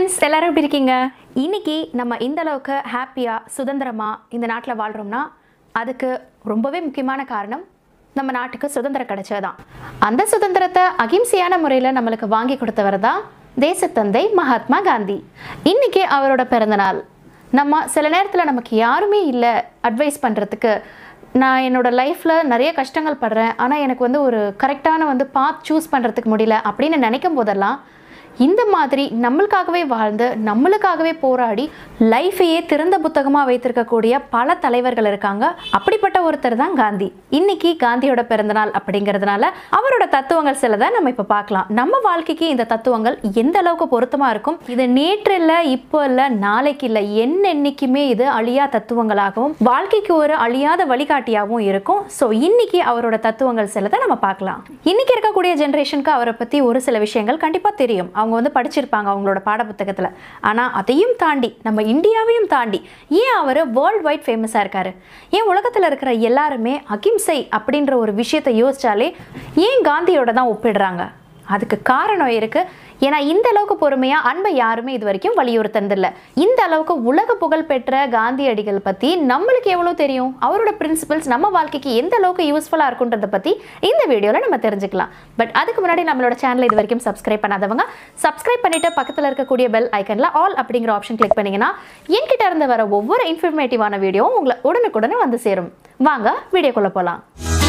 friends எல்லாரும் எப்படி இருக்கீங்க இன்னைக்கு நம்ம இந்த அளவுக்கு ஹாப்பியாக சுதந்திரமாக இந்த நாட்டில் வாழ்கிறோம்னா அதுக்கு ரொம்பவே முக்கியமான காரணம் நம்ம நாட்டுக்கு சுதந்திரம் கிடைச்சதுதான் அந்த சுதந்திரத்தை அகிம்சையான முறையில் நம்மளுக்கு வாங்கி கொடுத்தவர் தான் தேசத்தந்தை மகாத்மா காந்தி இன்னைக்கு அவரோட பிறந்தநாள் நம்ம சில நேரத்தில் நமக்கு யாருமே இல்லை அட்வைஸ் பண்ணுறதுக்கு நான் என்னோட லைஃப்பில் நிறைய கஷ்டங்கள் படுறேன் ஆனால் எனக்கு வந்து ஒரு கரெக்டான வந்து பாத் சூஸ் பண்ணுறதுக்கு முடியல அப்படின்னு நினைக்கும் போதெல்லாம் இந்த மாதிரி நம்மளுக்காகவே வாழ்ந்து நம்மளுக்காகவே போராடி லைஃபையே திறந்த புத்தகமாக வைத்திருக்கக்கூடிய பல தலைவர்கள் இருக்காங்க அப்படிப்பட்ட ஒருத்தர் தான் காந்தி இன்னைக்கு காந்தியோட பிறந்தநாள் அப்படிங்கிறதுனால அவரோட தத்துவங்கள் சிலதை நம்ம இப்போ பார்க்கலாம் நம்ம வாழ்க்கைக்கு இந்த தத்துவங்கள் எந்த அளவுக்கு பொருத்தமாக இருக்கும் இது நேற்று இல்லை இப்போ இல்லை நாளைக்கு இல்லை என்னென்னைக்குமே இது அழியா தத்துவங்களாகவும் வாழ்க்கைக்கு ஒரு அழியாத வழிகாட்டியாகவும் இருக்கும் ஸோ இன்னைக்கு அவரோட தத்துவங்கள் சிலதை நம்ம பார்க்கலாம் இன்னைக்கு இருக்கக்கூடிய ஜென்ரேஷனுக்கு அவரை பற்றி ஒரு சில விஷயங்கள் கண்டிப்பாக தெரியும் அவங்க வந்து படிச்சிருப்பாங்க அவங்களோட பாடப்புத்தகத்தில் ஆனால் அதையும் தாண்டி நம்ம இந்தியாவையும் தாண்டி ஏன் அவர் வேர்ல்ட் வைட் ஃபேமஸாக இருக்காரு ஏன் உலகத்தில் இருக்கிற எல்லாருமே அகிம்சை அப்படின்ற ஒரு விஷயத்தை யோசிச்சாலே ஏன் காந்தியோட தான் ஒப்பிடுறாங்க அதுக்கு காரணம் இருக்கு ஏன்னா இந்த அளவுக்கு பொறுமையா அன்பை யாருமே இது வரைக்கும் வலியுறுத்தினதில்ல இந்த அளவுக்கு உலக புகழ் பெற்ற காந்தியடிகள் பத்தி நம்மளுக்கு எவ்வளவு தெரியும் அவரோட பிரின்சிபல்ஸ் நம்ம வாழ்க்கைக்கு எந்த அளவுக்கு யூஸ்ஃபுல்லா இருக்குன்றத பத்தி இந்த வீடியோல நம்ம தெரிஞ்சுக்கலாம் பட் அதுக்கு முன்னாடி நம்மளோட சேனல் இது வரைக்கும் சப்ஸ்கிரைப் பண்ணாதவங்க சப்ஸ்கிரைப் பண்ணிட்டு பக்கத்துல இருக்கக்கூடிய பெல் ஐக்கன்ல ஆல் அப்படிங்கிற ஆப்ஷன் கிளிக் பண்ணீங்கன்னா என்கிட்ட இருந்து வர ஒவ்வொரு இன்ஃபர்மேட்டிவான வீடியோவும் உங்களை உடனுக்குடனே வந்து சேரும் வாங்க வீடியோக்குள்ள போலாம்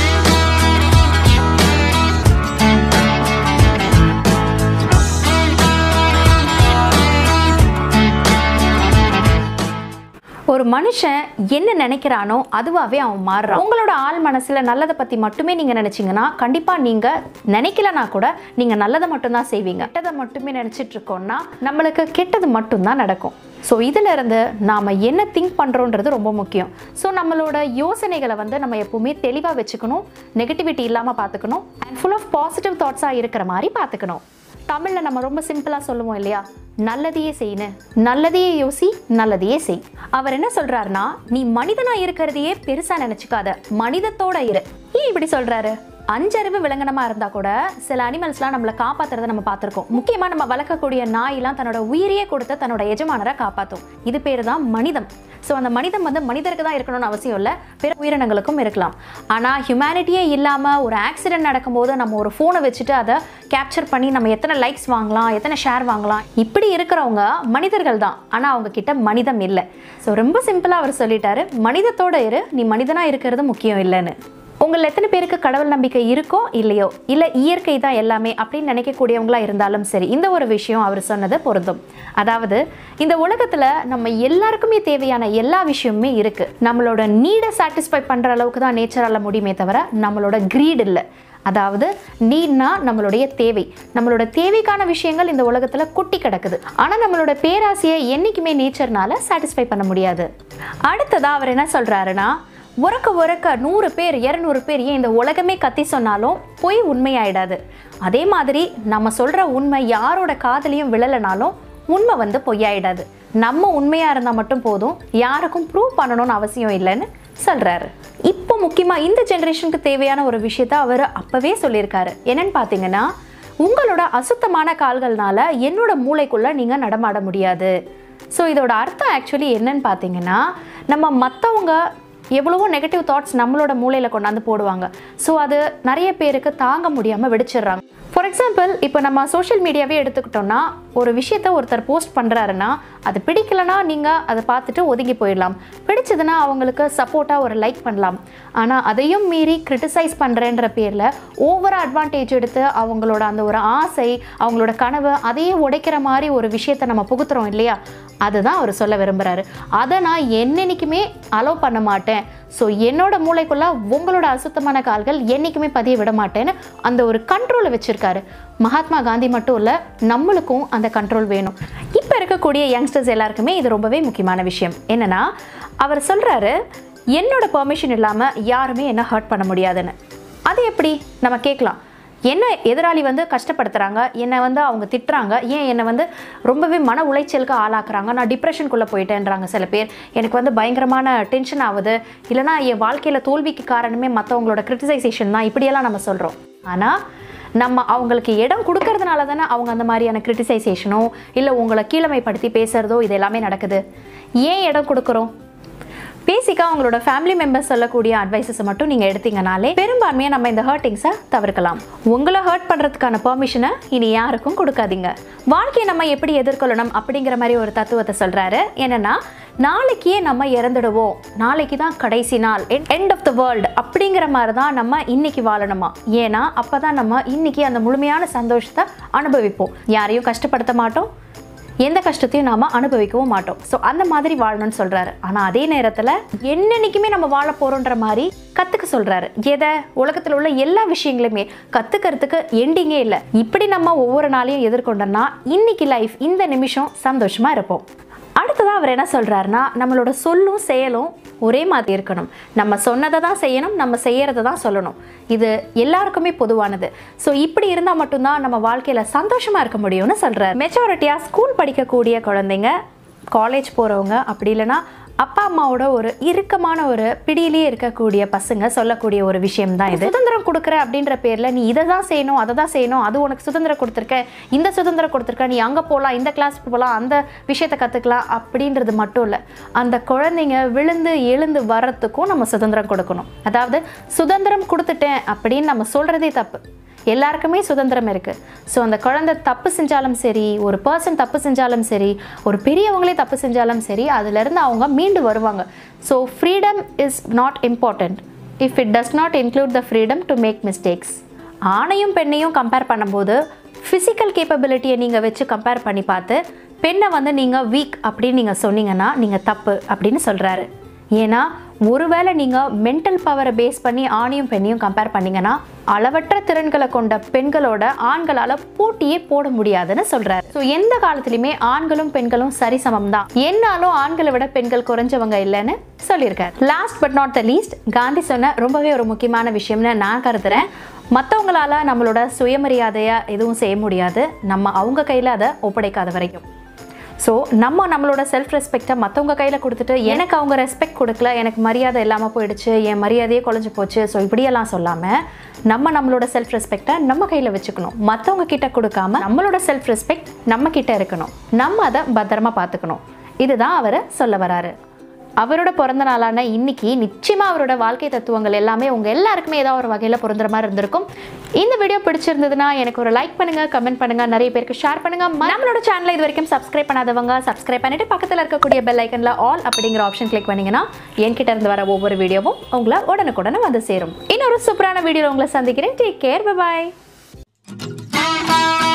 ஒரு மனுஷன் என்ன நினைக்கிறானோ அதுவாகவே அவன் மாறுறான் உங்களோட ஆள் மனசில் நல்லதை பற்றி மட்டுமே நீங்கள் நினச்சிங்கன்னா கண்டிப்பாக நீங்கள் நினைக்கலனா கூட நீங்கள் நல்லதை மட்டும்தான் செய்வீங்க கெட்டதை மட்டுமே நினச்சிட்டு இருக்கோம்னா நம்மளுக்கு கெட்டது மட்டும்தான் நடக்கும் ஸோ இதிலிருந்து நாம் என்ன திங்க் பண்ணுறோன்றது ரொம்ப முக்கியம் ஸோ நம்மளோட யோசனைகளை வந்து நம்ம எப்பவுமே தெளிவாக வச்சுக்கணும் நெகட்டிவிட்டி இல்லாமல் பார்த்துக்கணும் அண்ட் ஃபுல் ஆஃப் பாசிட்டிவ் தாட்ஸாக இருக்கிற மாதிரி பார்த்துக்கணும் தமிழில் நம்ம ரொம்ப சிம்பிளாக சொல்லுவோம் இல்லையா நல்லதையே செய்யு நல்லதையே யோசி நல்லதையே செய் அவர் என்ன சொல்றாருன்னா நீ மனிதனா இருக்கிறதையே பெருசா நினைச்சுக்காத மனிதத்தோட இரு ஏன் இப்படி சொல்றாரு அஞ்சறிவு விலங்கினமா இருந்தா கூட சில அனிமல்ஸ்லாம் நம்மளை காப்பாத்துறத நம்ம பார்த்துருக்கோம் முக்கியமா நம்ம வளர்க்கக்கூடிய நாயெல்லாம் தன்னோட உயிரையே கொடுத்து தன்னோட எஜமானரை காப்பாற்றும் இது பேர் தான் மனிதம் ஸோ அந்த மனிதம் வந்து மனிதருக்கு தான் இருக்கணும்னு அவசியம் இல்லை பிற உயிரினங்களுக்கும் இருக்கலாம் ஆனால் ஹியூமனிட்டியே இல்லாமல் ஒரு ஆக்சிடென்ட் நடக்கும்போது நம்ம ஒரு ஃபோனை வச்சுட்டு அதை கேப்சர் பண்ணி நம்ம எத்தனை லைக்ஸ் வாங்கலாம் எத்தனை ஷேர் வாங்கலாம் இப்படி இருக்கிறவங்க மனிதர்கள் தான் ஆனால் அவங்க கிட்ட மனிதம் இல்லை ஸோ ரொம்ப சிம்பிளாக அவர் சொல்லிட்டாரு மனிதத்தோட இரு நீ மனிதனாக இருக்கிறது முக்கியம் இல்லைன்னு உங்கள் எத்தனை பேருக்கு கடவுள் நம்பிக்கை இருக்கோ இல்லையோ இல்லை இயற்கை தான் எல்லாமே அப்படின்னு நினைக்கக்கூடியவங்களா இருந்தாலும் சரி இந்த ஒரு விஷயம் அவர் சொன்னது பொருந்தும் அதாவது இந்த உலகத்தில் நம்ம எல்லாருக்குமே தேவையான எல்லா விஷயமுமே இருக்குது நம்மளோட நீடை சாட்டிஸ்ஃபை பண்ணுற அளவுக்கு தான் நேச்சரால் முடியுமே தவிர நம்மளோட க்ரீட் இல்லை அதாவது நீட்னா நம்மளுடைய தேவை நம்மளோட தேவைக்கான விஷயங்கள் இந்த உலகத்தில் குட்டி கிடக்குது ஆனால் நம்மளோட பேராசையை என்றைக்குமே நேச்சர்னால சாட்டிஸ்ஃபை பண்ண முடியாது அடுத்ததாக அவர் என்ன சொல்கிறாருன்னா உறக்க உறக்க நூறு பேர் இரநூறு பேர் ஏன் இந்த உலகமே கத்தி சொன்னாலும் பொய் உண்மையாயிடாது அதே மாதிரி நம்ம சொல்கிற உண்மை யாரோட காதலையும் விழலைனாலும் உண்மை வந்து பொய்யாயிடாது நம்ம உண்மையாக இருந்தால் மட்டும் போதும் யாருக்கும் ப்ரூவ் பண்ணணும்னு அவசியம் இல்லைன்னு சொல்கிறாரு இப்போ முக்கியமாக இந்த ஜென்ரேஷனுக்கு தேவையான ஒரு விஷயத்த அவர் அப்போவே சொல்லியிருக்காரு என்னன்னு பார்த்தீங்கன்னா உங்களோட அசுத்தமான கால்கள்னால என்னோட மூளைக்குள்ளே நீங்கள் நடமாட முடியாது ஸோ இதோட அர்த்தம் ஆக்சுவலி என்னன்னு பார்த்தீங்கன்னா நம்ம மற்றவங்க எவ்வளவோ நெகட்டிவ் தாட்ஸ் நம்மளோட மூளையில் கொண்டாந்து போடுவாங்க ஸோ அது நிறைய பேருக்கு தாங்க முடியாமல் வெடிச்சிடுறாங்க ஃபார் எக்ஸாம்பிள் இப்போ நம்ம சோஷியல் மீடியாவே எடுத்துக்கிட்டோம்னா ஒரு விஷயத்த ஒருத்தர் போஸ்ட் பண்ணுறாருன்னா அது பிடிக்கலனா நீங்கள் அதை பார்த்துட்டு ஒதுங்கி போயிடலாம் பிடிச்சதுன்னா அவங்களுக்கு சப்போர்ட்டாக ஒரு லைக் பண்ணலாம் ஆனால் அதையும் மீறி கிரிட்டிசைஸ் பண்ணுறேன்ற பேரில் ஓவராக அட்வான்டேஜ் எடுத்து அவங்களோட அந்த ஒரு ஆசை அவங்களோட கனவு அதையே உடைக்கிற மாதிரி ஒரு விஷயத்தை நம்ம புகுத்துறோம் இல்லையா அதுதான் அவர் சொல்ல விரும்புகிறாரு அதை நான் என்னென்னைக்குமே அலோவ் பண்ண மாட்டேன் ஸோ என்னோட மூளைக்குள்ள உங்களோட அசுத்தமான கால்கள் என்றைக்குமே பதிய விட மாட்டேன்னு அந்த ஒரு கண்ட்ரோலை வச்சுருக்காரு மகாத்மா காந்தி மட்டும் இல்லை நம்மளுக்கும் அந்த கண்ட்ரோல் வேணும் இப்போ இருக்கக்கூடிய யங்ஸ்டர்ஸ் எல்லாருக்குமே இது ரொம்பவே முக்கியமான விஷயம் என்னன்னா அவர் சொல்கிறாரு என்னோட பெர்மிஷன் இல்லாமல் யாருமே என்ன ஹர்ட் பண்ண முடியாதுன்னு அது எப்படி நம்ம கேட்கலாம் என்ன எதிராளி வந்து கஷ்டப்படுத்துகிறாங்க என்னை வந்து அவங்க திட்டுறாங்க ஏன் என்னை வந்து ரொம்பவே மன உளைச்சலுக்கு ஆளாக்குறாங்க நான் டிப்ரெஷனுக்குள்ளே போயிட்டேன்றாங்க சில பேர் எனக்கு வந்து பயங்கரமான டென்ஷன் ஆகுது இல்லைனா என் வாழ்க்கையில் தோல்விக்கு காரணமே மற்றவங்களோட கிரிட்டிசைசேஷன் தான் இப்படியெல்லாம் நம்ம சொல்கிறோம் ஆனால் நம்ம அவங்களுக்கு இடம் கொடுக்கறதுனால தானே அவங்க அந்த மாதிரியான கிரிட்டிசைசேஷனோ இல்லை உங்களை கீழமைப்படுத்தி பேசுகிறதோ இது எல்லாமே நடக்குது ஏன் இடம் கொடுக்குறோம் பேசிக்காக உங்களோட ஃபேமிலி மெம்பர்ஸ் சொல்லக்கூடிய அட்வைசஸை மட்டும் நீங்கள் எடுத்தீங்கனாலே பெரும்பான்மையாக நம்ம இந்த ஹர்ட்டிங்ஸை தவிர்க்கலாம் உங்களை ஹர்ட் பண்ணுறதுக்கான பெர்மிஷனை இனி யாருக்கும் கொடுக்காதீங்க வாழ்க்கையை நம்ம எப்படி எதிர்கொள்ளணும் அப்படிங்கிற மாதிரி ஒரு தத்துவத்தை சொல்கிறாரு என்னென்னா நாளைக்கே நம்ம இறந்துடுவோம் நாளைக்கு தான் கடைசி நாள் எண்ட் ஆஃப் த வேர்ல்டு அப்படிங்கிற மாதிரி தான் நம்ம இன்னைக்கு வாழணுமா ஏன்னா அப்போ தான் நம்ம இன்னைக்கு அந்த முழுமையான சந்தோஷத்தை அனுபவிப்போம் யாரையும் கஷ்டப்படுத்த மாட்டோம் எந்த கஷ்டத்தையும் நாம அனுபவிக்கவும் மாட்டோம் ஸோ அந்த மாதிரி வாழணும்னு சொல்றாரு ஆனா அதே நேரத்துல என்னன்னைக்குமே நம்ம வாழ போறோன்ற மாதிரி கத்துக்க சொல்றாரு எதை உலகத்துல உள்ள எல்லா விஷயங்களுமே கத்துக்கிறதுக்கு எண்டிங்கே இல்லை இப்படி நம்ம ஒவ்வொரு நாளையும் எதிர்கொண்டோம்னா இன்னைக்கு லைஃப் இந்த நிமிஷம் சந்தோஷமா இருப்போம் அடுத்ததாக அவர் என்ன சொல்றாருன்னா நம்மளோட சொல்லும் செயலும் ஒரே மாதிரி இருக்கணும் நம்ம சொன்னதை தான் செய்யணும் நம்ம செய்யறதை தான் சொல்லணும் இது எல்லாருக்குமே பொதுவானது ஸோ இப்படி இருந்தால் மட்டும்தான் நம்ம வாழ்க்கையில் சந்தோஷமாக இருக்க முடியும்னு சொல்கிறார் மெச்சாரிட்டியாக ஸ்கூல் படிக்கக்கூடிய குழந்தைங்க காலேஜ் போகிறவங்க அப்படி இல்லைன்னா அப்பா அம்மாவோட ஒரு இறுக்கமான ஒரு பிடியிலேயே இருக்கக்கூடிய பசங்க சொல்லக்கூடிய ஒரு விஷயம் தான் இது சுதந்திரம் கொடுக்குற அப்படின்ற பேரில் நீ இதை தான் செய்யணும் அதை தான் செய்யணும் அது உனக்கு சுதந்திரம் கொடுத்துருக்க இந்த சுதந்திரம் கொடுத்துருக்க நீ அங்கே போகலாம் இந்த கிளாஸ் போகலாம் அந்த விஷயத்தை கற்றுக்கலாம் அப்படின்றது மட்டும் இல்லை அந்த குழந்தைங்க விழுந்து எழுந்து வர்றதுக்கும் நம்ம சுதந்திரம் கொடுக்கணும் அதாவது சுதந்திரம் கொடுத்துட்டேன் அப்படின்னு நம்ம சொல்கிறதே தப்பு எல்லாருக்குமே சுதந்திரம் இருக்குது ஸோ அந்த குழந்தை தப்பு செஞ்சாலும் சரி ஒரு பர்சன் தப்பு செஞ்சாலும் சரி ஒரு பெரியவங்களே தப்பு செஞ்சாலும் சரி அதுலேருந்து அவங்க மீண்டு வருவாங்க so freedom is not important if it does not include the freedom to make mistakes ஆணையும் பெண்ணையும் கம்பேர் பண்ணும்போது ஃபிசிக்கல் கேப்பபிலிட்டியை நீங்கள் வச்சு கம்பேர் பண்ணி பார்த்து பெண்ணை வந்து நீங்கள் வீக் அப்படின்னு நீங்கள் சொன்னீங்கன்னா நீங்கள் தப்பு அப்படின்னு சொல்கிறாரு ஏன்னா ஒருவேளை நீங்கள் மென்டல் பவரை பேஸ் பண்ணி ஆணையும் பெண்ணையும் கம்பேர் பண்ணீங்கன்னா அளவற்ற திறன்களை கொண்ட பெண்களோட ஆண்களால் போட்டியே போட முடியாதுன்னு சொல்றாரு ஸோ எந்த காலத்துலையுமே ஆண்களும் பெண்களும் சரிசமம் தான் என்னாலும் ஆண்களை விட பெண்கள் குறைஞ்சவங்க இல்லைன்னு சொல்லியிருக்காரு last but not the least Gandhi சொன்ன ரொம்பவே ஒரு முக்கியமான விஷயம்னு நான் கருதுறேன் மற்றவங்களால நம்மளோட சுயமரியாதையை எதுவும் செய்ய முடியாது நம்ம அவங்க கையில் அதை ஒப்படைக்காத வரைக்கும் ஸோ நம்ம நம்மளோட செல்ஃப் ரெஸ்பெக்டை மற்றவங்க கையில் கொடுத்துட்டு எனக்கு அவங்க ரெஸ்பெக்ட் கொடுக்கல எனக்கு மரியாதை இல்லாமல் போயிடுச்சு என் மரியாதையே குறைஞ்சு போச்சு ஸோ இப்படியெல்லாம் சொல்லாமல் நம்ம நம்மளோட செல்ஃப் ரெஸ்பெக்டை நம்ம கையில் வச்சுக்கணும் மற்றவங்க கிட்ட கொடுக்காம நம்மளோட செல்ஃப் ரெஸ்பெக்ட் நம்ம கிட்ட இருக்கணும் நம்ம அதை பத்திரமா பார்த்துக்கணும் இதுதான் அவர் சொல்ல வராரு அவரோட பிறந்த நாளான இன்னைக்கு நிச்சயமா அவரோட வாழ்க்கை தத்துவங்கள் எல்லாமே உங்க எல்லாருக்குமே ஏதாவது ஒரு வகையில் பொருந்துற மாதிரி இருந்திருக்கும் இந்த வீடியோ பிடிச்சிருந்ததுன்னா எனக்கு ஒரு லைக் பண்ணுங்க கமெண்ட் பண்ணுங்க நிறைய பேருக்கு ஷேர் பண்ணுங்க நம்மளோட சேனலை இது வரைக்கும் சப்ஸ்கிரைப் பண்ணாதவங்க சப்ஸ்கிரைப் பண்ணிட்டு பக்கத்தில் இருக்கக்கூடிய பெல் ஐக்கன்ல ஆல் அப்படிங்கிற ஆப்ஷன் கிளிக் பண்ணீங்கன்னா என்கிட்ட இருந்து வர ஒவ்வொரு வீடியோவும் உங்களை உடனுக்குடனே வந்து சேரும் இன்னொரு சூப்பரான வீடியோவில் உங்களை சந்திக்கிறேன் டேக் கேர் பாய்